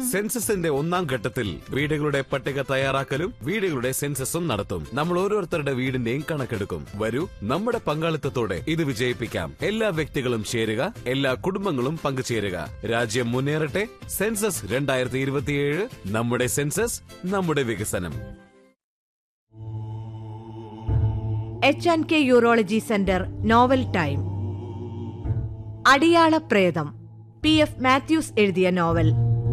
സെൻസസിന്റെ ഒന്നാം ഘട്ടത്തിൽ വീടുകളുടെ പട്ടിക തയ്യാറാക്കലും വീടുകളുടെ സെൻസസും നടത്തും നമ്മൾ ഓരോരുത്തരുടെ വീടിന്റെയും കണക്കെടുക്കും വരൂ നമ്മുടെ പങ്കാളിത്തത്തോടെ ഇത് വിജയിപ്പിക്കാം എല്ലാ വ്യക്തികളും ചേരുക എല്ലാ കുടുംബങ്ങളും പങ്കുചേരുക രാജ്യം മുന്നേറട്ടെ സെൻസസ് രണ്ടായിരത്തി ഇരുപത്തിയേഴ് നമ്മുടെ സെൻസസ് നമ്മുടെ വികസനം H and K urology centre novel time അടിയാള പ്രേതം പി എഫ് മാത്യൂസ് എഴുതിയ നോവൽ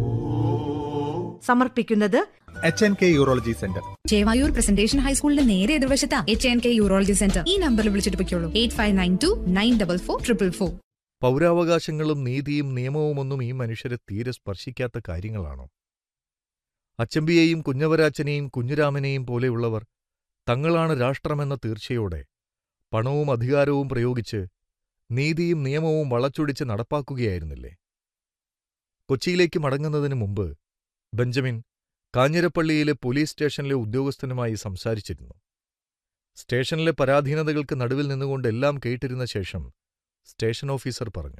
സമർപ്പിക്കുന്നത് H N K urology centre Chevayur presentation ഹൈസ്കൂളിന്റെ നേരെ എതിർവശത്താ H N K urology centre ഈ നമ്പറിൽ വിളിച്ചിട്ട് പൊയ്ക്കോളൂ eight five nine two nine double four triple four പൗരാവകാശങ്ങളും നീതിയും നിയമവുമൊന്നും ഈ മനുഷ്യരെ തീരെ സ്പർശിക്കാത്ത കാര്യങ്ങളാണോ അച്ചമ്പിയെയും കുഞ്ഞവരാച്ചനെയും കുഞ്ഞുരാമനെയും പോലെയുള്ളവർ തങ്ങളാണ് രാഷ്ട്രമെന്ന തീർച്ചയോടെ പണവും അധികാരവും പ്രയോഗിച്ച് നീതിയും നിയമവും വളച്ചൊടിച്ച് നടപ്പാക്കുകയായിരുന്നില്ലേ കൊച്ചിയിലേക്ക് മടങ്ങുന്നതിന് മുമ്പ് ബെഞ്ചമിൻ കാഞ്ഞിരപ്പള്ളിയിലെ പോലീസ് സ്റ്റേഷനിലെ ഉദ്യോഗസ്ഥനുമായി സംസാരിച്ചിരുന്നു സ്റ്റേഷനിലെ പരാധീനതകൾക്ക് നടുവിൽ നിന്നുകൊണ്ട് എല്ലാം കേട്ടിരുന്ന ശേഷം സ്റ്റേഷൻ ഓഫീസർ പറഞ്ഞു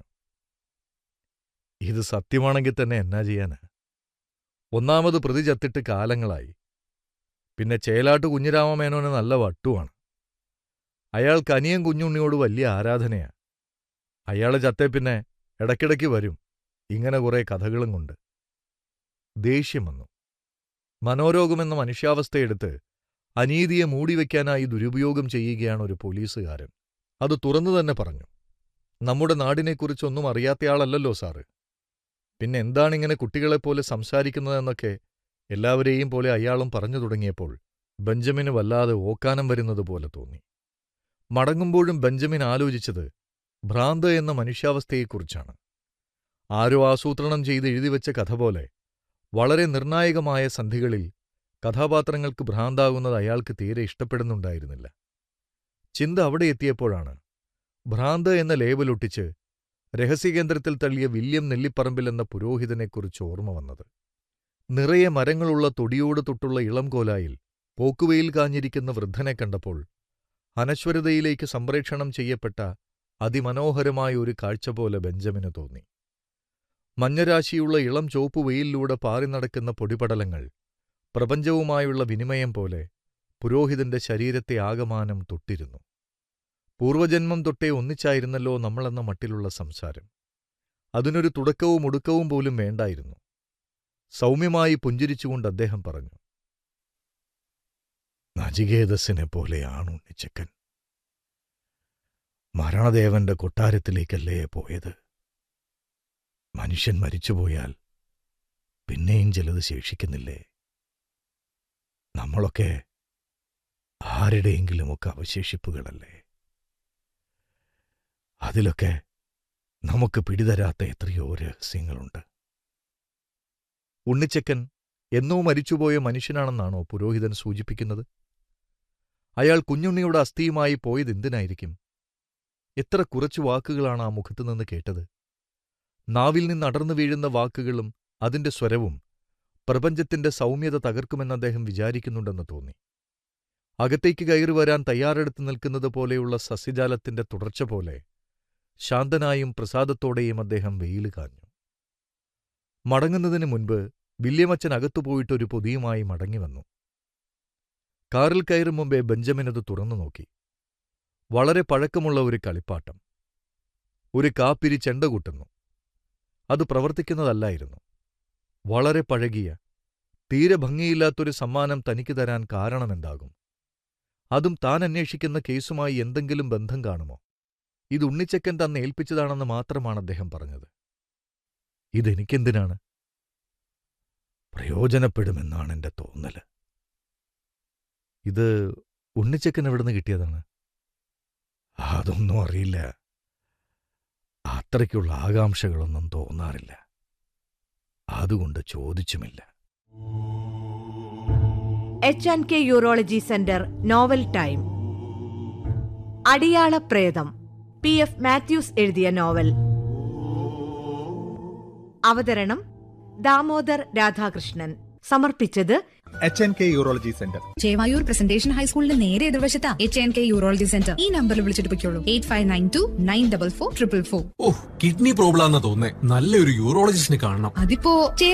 ഇത് സത്യമാണെങ്കിൽ തന്നെ എന്നാ ചെയ്യാന് ഒന്നാമത് പ്രതി ചത്തിട്ട് കാലങ്ങളായി പിന്നെ ചേലാട്ട് കുഞ്ഞിരാമമേനോന് നല്ല വട്ടുവാണ് അയാൾക്ക് അനിയൻ കുഞ്ഞുണ്ണിയോട് വലിയ ആരാധനയാ അയാള് ചത്തേ പിന്നെ ഇടയ്ക്കിടയ്ക്ക് വരും ഇങ്ങനെ കുറെ കഥകളും കൊണ്ട് ദേഷ്യം വന്നു മനോരോഗമെന്ന മനുഷ്യാവസ്ഥയെടുത്ത് അനീതിയെ മൂടിവെക്കാനായി ദുരുപയോഗം ചെയ്യുകയാണ് ഒരു പോലീസുകാരൻ അത് തുറന്നു തന്നെ പറഞ്ഞു നമ്മുടെ നാടിനെക്കുറിച്ചൊന്നും അറിയാത്തയാളല്ലല്ലോ സാറ് പിന്നെ എന്താണിങ്ങനെ കുട്ടികളെപ്പോലെ സംസാരിക്കുന്നതെന്നൊക്കെ എല്ലാവരെയും പോലെ അയാളും പറഞ്ഞു തുടങ്ങിയപ്പോൾ ബെഞ്ചമിന് വല്ലാതെ ഓക്കാനം വരുന്നത് പോലെ തോന്നി മടങ്ങുമ്പോഴും ബെഞ്ചമിൻ ആലോചിച്ചത് ഭ്രാന്ത് എന്ന മനുഷ്യാവസ്ഥയെക്കുറിച്ചാണ് ആരോ ആസൂത്രണം ചെയ്ത് എഴുതിവെച്ച കഥ പോലെ വളരെ നിർണായകമായ സന്ധികളിൽ കഥാപാത്രങ്ങൾക്ക് ഭ്രാന്താകുന്നത് അയാൾക്ക് തീരെ ഇഷ്ടപ്പെടുന്നുണ്ടായിരുന്നില്ല ചിന്ത അവിടെ എത്തിയപ്പോഴാണ് ഭ്രാന്ത് എന്ന ലേബലൊട്ടിച്ച് രഹസ്യകേന്ദ്രത്തിൽ തള്ളിയ വില്യം നെല്ലിപ്പറമ്പിൽ എന്ന പുരോഹിതനെക്കുറിച്ച് ഓർമ്മ വന്നത് നിറയെ മരങ്ങളുള്ള തൊടിയോട് തൊട്ടുള്ള ഇളം കോലായിൽ പോക്കുവെയിൽ കാഞ്ഞിരിക്കുന്ന വൃദ്ധനെ കണ്ടപ്പോൾ അനശ്വരതയിലേക്ക് സംപ്രേക്ഷണം ചെയ്യപ്പെട്ട അതിമനോഹരമായ ഒരു കാഴ്ച പോലെ ബെഞ്ചമിന് തോന്നി മഞ്ഞരാശിയുള്ള ഇളം ചോപ്പ് വെയിലിലൂടെ പാറി നടക്കുന്ന പൊടിപടലങ്ങൾ പ്രപഞ്ചവുമായുള്ള വിനിമയം പോലെ പുരോഹിതന്റെ ശരീരത്തെ ആകമാനം തൊട്ടിരുന്നു പൂർവജന്മം തൊട്ടേ ഒന്നിച്ചായിരുന്നല്ലോ നമ്മളെന്ന മട്ടിലുള്ള സംസാരം അതിനൊരു തുടക്കവും ഒടുക്കവും പോലും വേണ്ടായിരുന്നു സൗമ്യമായി പുഞ്ചിരിച്ചുകൊണ്ട് അദ്ദേഹം പറഞ്ഞു നചികേതസിനെ പോലെയാണ് ഉണ്ണിച്ചക്കൻ മരണദേവന്റെ കൊട്ടാരത്തിലേക്കല്ലേ പോയത് മനുഷ്യൻ മരിച്ചുപോയാൽ പിന്നെയും ചിലത് ശേഷിക്കുന്നില്ലേ നമ്മളൊക്കെ ആരുടെയെങ്കിലുമൊക്കെ അവശേഷിപ്പുകളല്ലേ അതിലൊക്കെ നമുക്ക് പിടിതരാത്ത എത്രയോ രഹസ്യങ്ങളുണ്ട് ഉണ്ണിച്ചക്കൻ എന്നോ മരിച്ചുപോയ മനുഷ്യനാണെന്നാണോ പുരോഹിതൻ സൂചിപ്പിക്കുന്നത് അയാൾ കുഞ്ഞുണ്ണിയുടെ അസ്ഥിയുമായി പോയതെന്തിനായിരിക്കും എത്ര കുറച്ചു വാക്കുകളാണ് ആ മുഖത്തുനിന്ന് കേട്ടത് നാവിൽ നിന്ന് അടർന്നു വീഴുന്ന വാക്കുകളും അതിന്റെ സ്വരവും പ്രപഞ്ചത്തിന്റെ സൗമ്യത തകർക്കുമെന്ന് അദ്ദേഹം വിചാരിക്കുന്നുണ്ടെന്ന് തോന്നി അകത്തേക്ക് കയറി വരാൻ തയ്യാറെടുത്ത് നിൽക്കുന്നത് പോലെയുള്ള സസ്യജാലത്തിന്റെ തുടർച്ച പോലെ ശാന്തനായും പ്രസാദത്തോടെയും അദ്ദേഹം വെയിൽ കാഞ്ഞു മടങ്ങുന്നതിന് മുൻപ് വില്യമച്ചൻ അകത്തുപോയിട്ടൊരു പൊതിയുമായി മടങ്ങിവന്നു കാറിൽ കയറും മുമ്പേ ബെഞ്ചമിൻ അത് തുറന്നു നോക്കി വളരെ പഴക്കമുള്ള ഒരു കളിപ്പാട്ടം ഒരു കാപ്പിരി ചെണ്ട കൂട്ടുന്നു അത് പ്രവർത്തിക്കുന്നതല്ലായിരുന്നു വളരെ പഴകിയ തീരെ ഭംഗിയില്ലാത്തൊരു സമ്മാനം തനിക്ക് തരാൻ കാരണമെന്താകും അതും താൻ അന്വേഷിക്കുന്ന കേസുമായി എന്തെങ്കിലും ബന്ധം കാണുമോ ഇത് ഉണ്ണിച്ചക്കൻ തന്നെ ഏൽപ്പിച്ചതാണെന്ന് മാത്രമാണ് അദ്ദേഹം പറഞ്ഞത് ഇതെനിക്കെന്തിനാണ് പ്രയോജനപ്പെടുമെന്നാണ് എന്റെ തോന്നല് ഇത് ഉണ്ണിച്ചക്കൻ എവിടുന്ന് കിട്ടിയതാണ് അതൊന്നും അറിയില്ല അത്രയ്ക്കുള്ള ആകാംക്ഷകളൊന്നും തോന്നാറില്ല അതുകൊണ്ട് ചോദിച്ചുമില്ല H and K urology centre novel time അടിയാള പ്രേതം പി എഫ് മാത്യൂസ് എഴുതിയ നോവൽ അവതരണം ദാമോദർ രാധാകൃഷ്ണൻ സമർപ്പിച്ചത് H N K urology centre Chevayur presentation ഹൈസ്കൂളിന്റെ നേരെ എതിർവശത്താ H N K urology centre ഈ നമ്പറിൽ വിളിച്ചിട്ട് പൊയ്ക്കോളൂ eight five nine two nine double four triple four ഓ കിഡ്നി പ്രോബ്ലം തോന്നേ നല്ലൊരു യൂറോളജിസ്റ്റിനെ കാണണം അതിപ്പോ